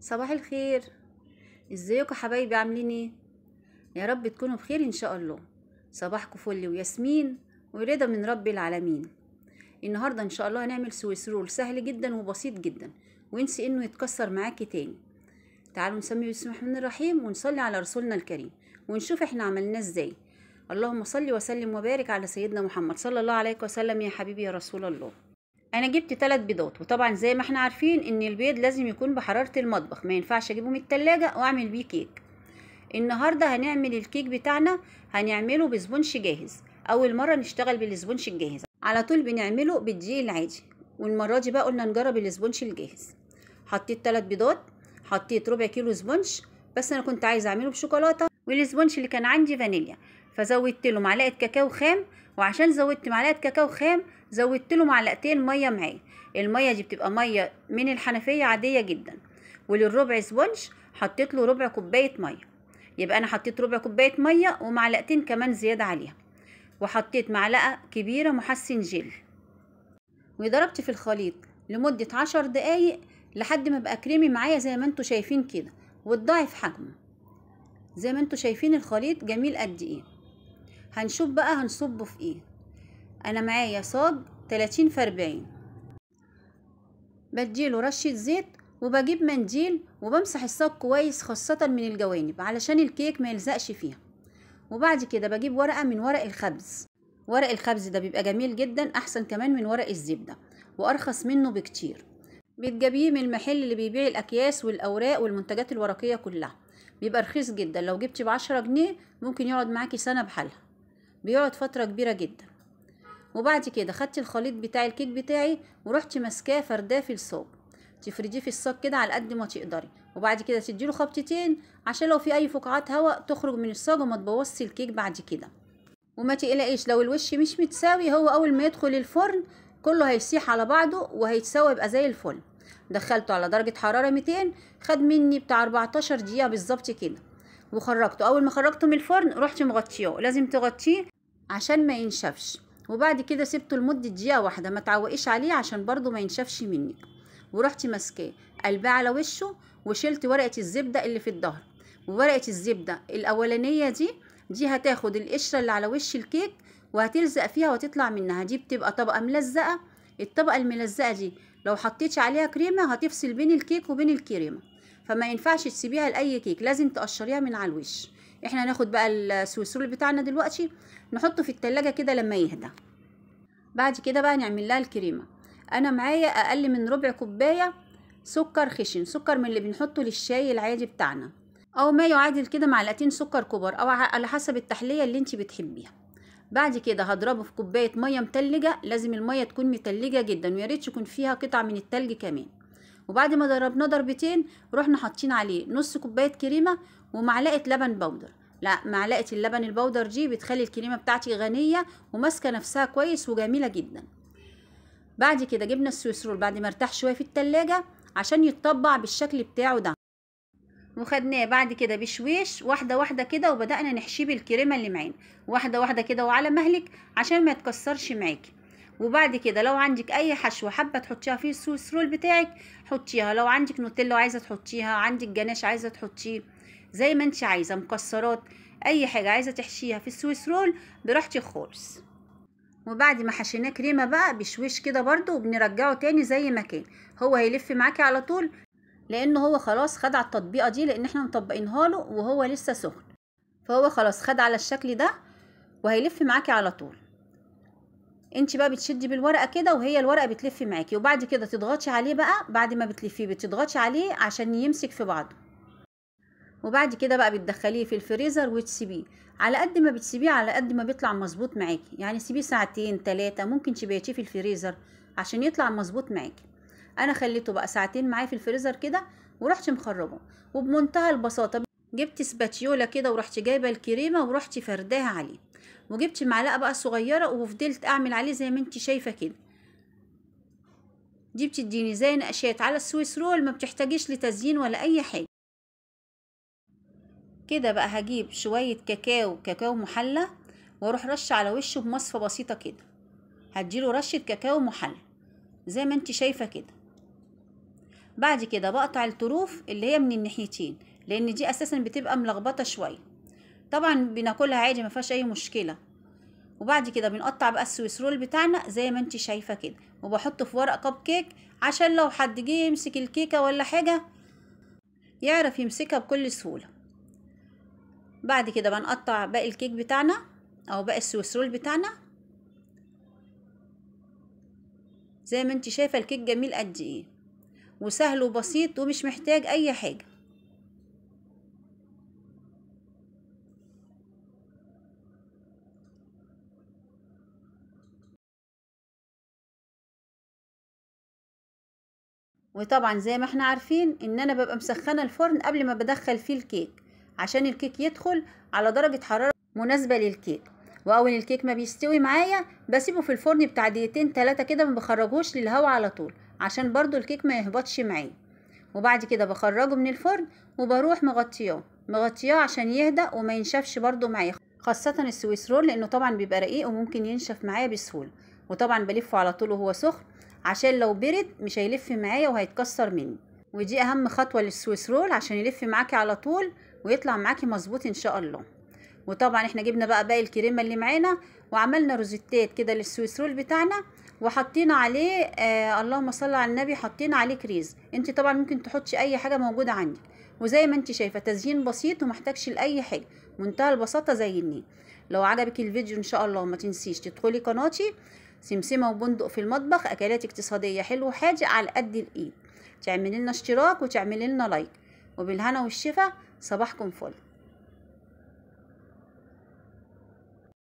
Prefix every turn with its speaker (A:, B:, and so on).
A: صباح الخير ازيكم حبايبي عاملين ايه يا رب تكونوا بخير ان شاء الله صباحكم فل وياسمين ورضا من رب العالمين النهارده ان شاء الله هنعمل سويس رول سهل جدا وبسيط جدا وانسي انه يتكسر معاكي تاني تعالوا نسمي بسم الله الرحمن الرحيم ونصلي على رسولنا الكريم ونشوف احنا عملناه ازاي اللهم صل وسلم وبارك على سيدنا محمد صلى الله عليه وسلم يا حبيبي يا رسول الله انا جبت ثلاث بيضات وطبعا زي ما احنا عارفين ان البيض لازم يكون بحرارة المطبخ ما ينفعش اجيبه من التلاجة واعمل بيه كيك النهاردة هنعمل الكيك بتاعنا هنعمله بسبونش جاهز اول مرة نشتغل بالسبونش الجاهز على طول بنعمله بالدقيق العادي والمرة دي بقى قلنا نجرب السبونش الجاهز حطيت ثلاث بيضات حطيت ربع كيلو سبونش بس انا كنت عايزه اعمله بشوكولاته والسبونش اللي كان عندي فانيليا فزودت له معلقه كاكاو خام وعشان زودت معلقه كاكاو خام زودت له معلقتين ميه معاه الميه دي بتبقى ميه من الحنفيه عاديه جدا وللربع سبونج حطيت له ربع كوبايه ميه يبقى انا حطيت ربع كوبايه ميه ومعلقتين كمان زياده عليها وحطيت معلقه كبيره محسن جل وضربت في الخليط لمده عشر دقايق لحد ما بقى كريمي معايا زي ما انتوا شايفين كده وتضاعف حجمه زي ما انتوا شايفين الخليط جميل قد ايه هنشوف بقى هنصبه في ايه انا معايا صاج 30 في 40 بديله رشة زيت وبجيب منديل وبمسح الصاج كويس خاصة من الجوانب علشان الكيك ما يلزقش فيها وبعد كده بجيب ورقة من ورق الخبز ورق الخبز ده بيبقى جميل جدا احسن كمان من ورق الزبدة وارخص منه بكتير بتجيبيه من المحل اللي بيبيع الاكياس والاوراق والمنتجات الورقية كلها بيبقى رخيص جدا لو جبتي بعشرة جنيه ممكن يقعد معاكي سنة بحالها بيقعد فترة كبيرة جدا وبعد كده خدت الخليط بتاع الكيك بتاعي ورحت ماسكاه فرداه في الصاج تفرديه في الصاج كده على قد ما تقدري وبعد كده تديله خبطتين عشان لو في اي فقاعات هواء تخرج من الصاج وما تبوظش الكيك بعد كده وما تقلقيش لو الوش مش متساوي هو اول ما يدخل الفرن كله هيسيح على بعضه وهيتساوي يبقى زي الفل دخلته على درجة حرارة 200 خد مني بتاع 14 دقيقة بالظبط كده وخرجته اول ما خرجته من الفرن رحت مغطياه لازم تغطيه عشان ما ينشفش وبعد كده سبته لمدة دقيقة واحدة ما تعوقيش عليه عشان برضو ما ينشفش منك ورحت ماسكاه قلباه على وشه وشلت ورقة الزبدة اللي في الظهر وورقة الزبدة الأولانية دي دي هتاخد القشرة اللي على وش الكيك وهتلزق فيها وتطلع منها دي بتبقى طبقة ملزقة الطبقة الملزقة دي لو حطيتش عليها كريمة هتفصل بين الكيك وبين الكريمة فما ينفعش تسيبيها لأي كيك لازم تقشريها من على الوش احنا هناخد بقى السويسرول بتاعنا دلوقتي نحطه في التلاجة كده لما يهدى بعد كده بقى نعمل لها الكريمة انا معايا اقل من ربع كوباية سكر خشن سكر من اللي بنحطه للشاي العادي بتاعنا او ما يعادل كده معلقتين سكر كبار او على حسب التحلية اللي انت بتحبيها بعد كده هضربه في كوباية مية متلجة لازم المية تكون متلجة جدا ويا ريت يكون فيها قطع من التلج كمان وبعد ما ضربناه ضربتين رحنا حاطين عليه نص كوباية كريمة ومعلقة لبن بودر لا معلقة اللبن البودر دي بتخلي الكريمة بتاعتي غنية وماسكة نفسها كويس وجميلة جدا بعد كده جبنا السويسرول بعد ما ارتاح شوية في التلاجة عشان يتطبع بالشكل بتاعه ده وخدناه بعد كده بشويش واحدة واحدة كده وبدأنا نحشيه بالكريمة اللي معانا واحدة واحدة كده وعلى مهلك عشان ما يتكسرش معاكي وبعد كده لو عندك اي حشوه حابه تحطيها في السويس رول بتاعك حطيها لو عندك نوتيلا عايزه تحطيها عندك جناش عايزه تحطيه زي ما انت عايزه مكسرات اي حاجه عايزه تحشيها في السويس رول براحتك خالص وبعد ما حشيناه كريمه بقى بشويش كده برده وبنرجعه تاني زي ما كان هو هيلف معاكي على طول لانه هو خلاص خد على التطبيقه دي لان احنا مطبقينها له وهو لسه سخن فهو خلاص خد على الشكل ده وهيلف معاكي على طول انت بقى بتشدي بالورقه كده وهي الورقه بتلف معاكي وبعد كده تضغطي عليه بقى بعد ما بتلفيه بتضغطي عليه عشان يمسك في بعضه وبعد كده بقى بتدخليه في الفريزر وتسيبيه على قد ما بتسيبيه على قد ما بيطلع مظبوط معاكي يعني سيبيه ساعتين ثلاثه ممكن تبيتيه في الفريزر عشان يطلع مظبوط معاكي انا خليته بقى ساعتين معايا في الفريزر كده ورحت مخرجه وبمنتهى البساطه جبت سباتيولا كده ورحت جايبه الكريمه ورحت فرداها عليه وجبت معلقه بقى صغيره وفضلت اعمل عليه زي ما انت شايفه كده دي بتديني زي نقشات على السويس رول ما بتحتاجيش لتزيين ولا اي حاجه كده بقى هجيب شويه كاكاو كاكاو محلى واروح رش على وشه بمصفى بسيطه كده هديله رشه كاكاو محلى زي ما انت شايفه كده بعد كده بقطع الطروف اللي هي من الناحيتين لان دي اساسا بتبقى ملخبطه شويه طبعا بناكلها عادي ما فيهاش اي مشكله وبعد كده بنقطع بقى السويس رول بتاعنا زي ما انت شايفه كده وبحطه في ورق كب كيك عشان لو حد جه يمسك الكيكه ولا حاجه يعرف يمسكها بكل سهوله بعد كده بنقطع باقي الكيك بتاعنا او باقي السويس رول بتاعنا زي ما انت شايفه الكيك جميل قد ايه وسهل وبسيط ومش محتاج اي حاجه وطبعا زي ما احنا عارفين ان انا ببقى مسخنه الفرن قبل ما بدخل فيه الكيك عشان الكيك يدخل على درجه حراره مناسبه للكيك واول الكيك ما بيستوي معايا بسيبه في الفرن بتاع دقيقتين تلاتة كده ما بخرجوش للهواء على طول عشان برضو الكيك ما يهبطش معايا وبعد كده بخرجه من الفرن وبروح مغطياه مغطياه عشان يهدى وما ينشفش برضو معايا خاصة السويس رول لانه طبعا بيبقى رقيق وممكن ينشف معايا بسهولة وطبعا بلفه على طول وهو سخن عشان لو برد مش هيلف معايا وهيتكسر مني ودي اهم خطوة للسويس رول عشان يلف معاكي على طول ويطلع معاكي مظبوط ان شاء الله وطبعا احنا جبنا بقى باقي الكريمه اللي معانا وعملنا روزيتات كده للسويس رول بتاعنا وحطينا عليه آه اللهم صل على النبي حطينا عليه كريز انت طبعا ممكن تحطي اي حاجه موجوده عندك وزي ما انت شايفه تزيين بسيط ومحتاجش لاي حاجه منتهى البساطه زي النيل لو عجبك الفيديو ان شاء الله ما تنسيش تدخلي قناتي سمسمه وبندق في المطبخ اكلات اقتصاديه حلو وحاجه على قد الايد تعملي لنا اشتراك وتعملي لنا لايك وبالهنا والشفا صباحكم فل